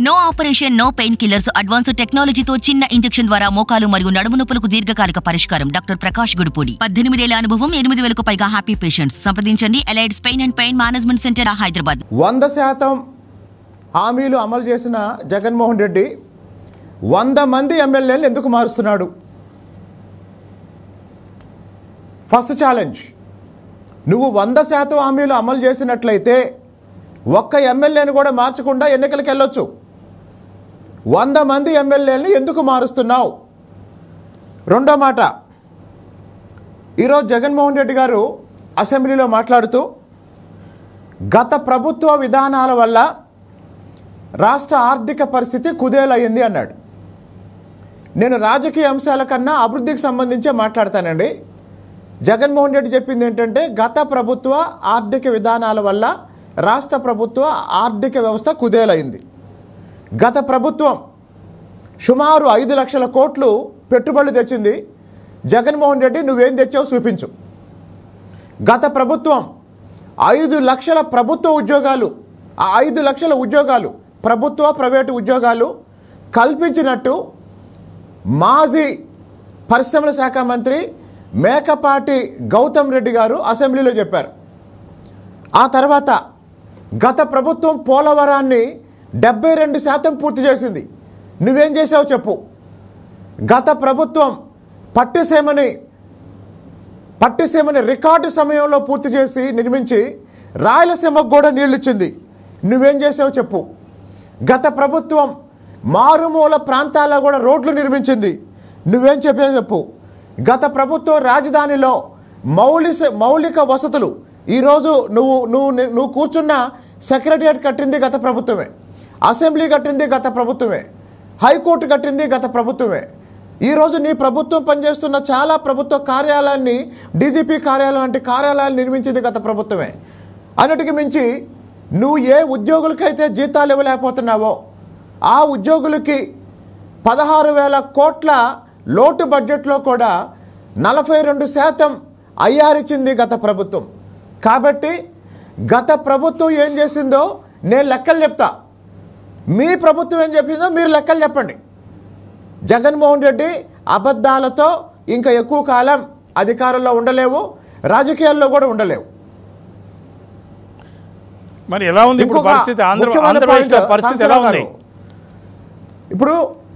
No operation no pain killers advance టెక్నాలజీతో చిన్న injection ద్వారా మోకాలు మరియు నడుము నొప్పులకు దీర్ఘకాలిక పరిష్కారం డాక్టర్ ప్రకాష్ గుడిపూడి పద్దెనిమిదేళ్ల అనుభవం ఎనిమిది వేలకు పైగా హ్యాపీ పేషెంట్స్ సంప్రదించండి Allied's pain and pain management centre Hyderabad వంద శాతం హామీలు అమలు చేసిన జగన్మోహన్ రెడ్డి వంద మంది ఎమ్మెల్యేలు ఎందుకు మారుస్తున్నాడు ఫస్ట్ ఛాలెంజ్ నువ్వు వంద శాతం హామీలు అమలు చేసినట్లయితే ఒక్క ఎమ్మెల్యేని కూడా మార్చకుండా ఎన్నికలకు వెళ్ళొచ్చు వంద మంది ఎమ్మెల్యేలని ఎందుకు మారుస్తున్నావు రెండో మాట ఈరోజు జగన్మోహన్ రెడ్డి గారు అసెంబ్లీలో మాట్లాడుతూ గత ప్రభుత్వ విధానాల వల్ల రాష్ట్ర ఆర్థిక పరిస్థితి కుదేలయ్యింది అన్నాడు నేను రాజకీయ అంశాల కన్నా అభివృద్ధికి సంబంధించే మాట్లాడతానండి జగన్మోహన్ రెడ్డి చెప్పింది ఏంటంటే గత ప్రభుత్వ ఆర్థిక విధానాల వల్ల రాష్ట్ర ప్రభుత్వ ఆర్థిక వ్యవస్థ కుదేలైంది గత ప్రభుత్వం సుమారు ఐదు లక్షల కోట్లు పెట్టుబడులు తెచ్చింది జగన్మోహన్ రెడ్డి నువ్వేం తెచ్చావు చూపించు గత ప్రభుత్వం ఐదు లక్షల ప్రభుత్వ ఉద్యోగాలు ఆ ఐదు లక్షల ఉద్యోగాలు ప్రభుత్వ ప్రైవేటు ఉద్యోగాలు కల్పించినట్టు మాజీ పరిశ్రమల శాఖ మంత్రి మేకపాటి గౌతమ్ రెడ్డి గారు అసెంబ్లీలో చెప్పారు ఆ తర్వాత గత ప్రభుత్వం పోలవరాన్ని డెబ్బై రెండు శాతం పూర్తి చేసింది నువ్వేం చేసావు చెప్పు గత ప్రభుత్వం పట్టిసీమని పట్టిసీమని రికార్డు సమయంలో పూర్తి చేసి నిర్మించి రాయలసీమకు కూడా నీళ్ళు ఇచ్చింది నువ్వేం చేసావు చెప్పు గత ప్రభుత్వం మారుమూల ప్రాంతాల్లో కూడా రోడ్లు నిర్మించింది నువ్వేం చెప్పావు చెప్పు గత ప్రభుత్వం రాజధానిలో మౌలిక మౌలిక వసతులు ఈరోజు నువ్వు నువ్వు నువ్వు కూర్చున్న సెక్రటరియట్ కట్టింది గత ప్రభుత్వమే అసెంబ్లీ కట్టింది గత ప్రభుత్వమే హైకోర్టు కట్టింది గత ప్రభుత్వమే ఈరోజు నీ ప్రభుత్వం పనిచేస్తున్న చాలా ప్రభుత్వ కార్యాలయాన్ని డీజీపీ కార్యాలయం వంటి కార్యాలయాలు నిర్మించింది గత ప్రభుత్వమే అన్నిటికి మించి నువ్వు ఏ ఉద్యోగులకైతే జీతాలు ఇవ్వలేకపోతున్నావో ఆ ఉద్యోగులకి పదహారు వేల కోట్ల లోటు బడ్జెట్లో కూడా నలభై రెండు శాతం అయ్యారిచ్చింది గత ప్రభుత్వం కాబట్టి గత ప్రభుత్వం ఏం చేసిందో నేను లెక్కలు చెప్తా మీ ప్రభుత్వం ఏం చెప్పిందో మీరు లెక్కలు చెప్పండి జగన్మోహన్ రెడ్డి అబద్ధాలతో ఇంకా ఎక్కువ కాలం అధికారంలో ఉండలేవు రాజకీయాల్లో కూడా ఉండలేవు మరి ఎలా ఉంది ఇప్పుడు ఇంకొక పరిస్థితి ఆంధ్ర ముఖ్యమైన ఆంధ్రప్రదేశ్లో point, పరిస్థితి ఎలా సాంబశివరావు ఉంది గారు. ఇప్పుడు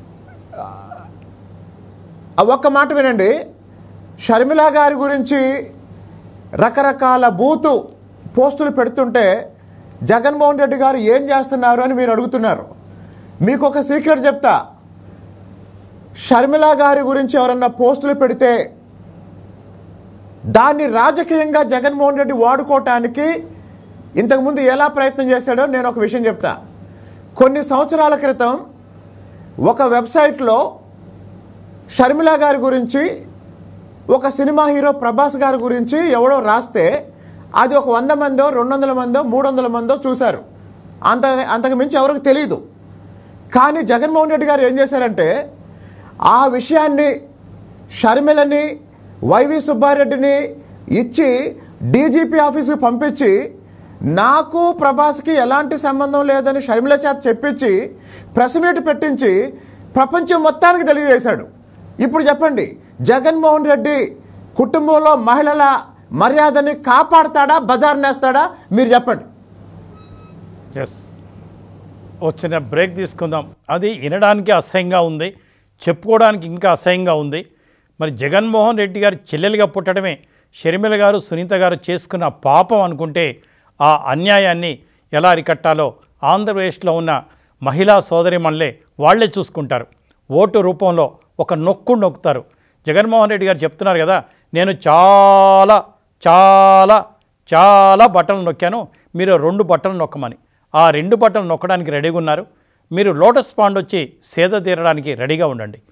ఆ ఒక్క మాట వినండి షర్మిల గారి గురించి రకరకాల బూతు పోస్టులు పెడుతుంటే జగన్మోహన్ రెడ్డి గారు ఏం చేస్తున్నారు అని మీరు అడుగుతున్నారు మీకు ఒక సీక్రెట్ చెప్తా షర్మిల గారి గురించి ఎవరన్నా పోస్టులు పెడితే దాన్ని రాజకీయంగా జగన్మోహన్ రెడ్డి వాడుకోవటానికి ఇంతకుముందు ఎలా ప్రయత్నం చేశాడో నేను ఒక విషయం చెప్తా కొన్ని సంవత్సరాల క్రితం ఒక వెబ్సైట్లో షర్మిల గారి గురించి ఒక సినిమా హీరో ప్రభాస్ గారి గురించి ఎవడో రాస్తే అది ఒక వంద మందో రెండు వందల మందో మూడు వందల మందో చూశారు అంత అంతకు మించి ఎవరికి తెలియదు కానీ జగన్మోహన్ రెడ్డి గారు ఏం చేశారంటే ఆ విషయాన్ని షర్మిలని వైవి సుబ్బారెడ్డిని ఇచ్చి డీజీపీ ఆఫీస్కి పంపించి నాకు ప్రభాస్కి ఎలాంటి సంబంధం లేదని షర్మిల చేత చెప్పించి ప్రెస్ మీట్ పెట్టించి ప్రపంచం మొత్తానికి తెలియజేశాడు ఇప్పుడు చెప్పండి జగన్మోహన్ రెడ్డి కుటుంబంలో మహిళల మర్యాదని కాపాడతాడా బజార్ నేస్తాడా మీరు చెప్పండి ఎస్ వచ్చిన బ్రేక్ తీసుకుందాం అది వినడానికి అసహ్యంగా ఉంది చెప్పుకోవడానికి ఇంకా అసహ్యంగా ఉంది మరి జగన్మోహన్ రెడ్డి గారి చెల్లెలుగా పుట్టడమే షర్మిల గారు సునీత గారు చేసుకున్న పాపం అనుకుంటే ఆ అన్యాయాన్ని ఎలా అరికట్టాలో ఆంధ్రప్రదేశ్లో ఉన్న మహిళా సోదరిమణులే వాళ్లే చూసుకుంటారు ఓటు రూపంలో ఒక నొక్కు నొక్కుతారు జగన్మోహన్ రెడ్డి గారు చెప్తున్నారు కదా నేను చాలా చాలా చాలా బట్టలు నొక్కాను మీరు రెండు బట్టలు నొక్కమని ఆ రెండు బట్టలు నొక్కడానికి రెడీగా ఉన్నారు మీరు లోటస్ పాండ్ వచ్చి సేద తీరడానికి రెడీగా ఉండండి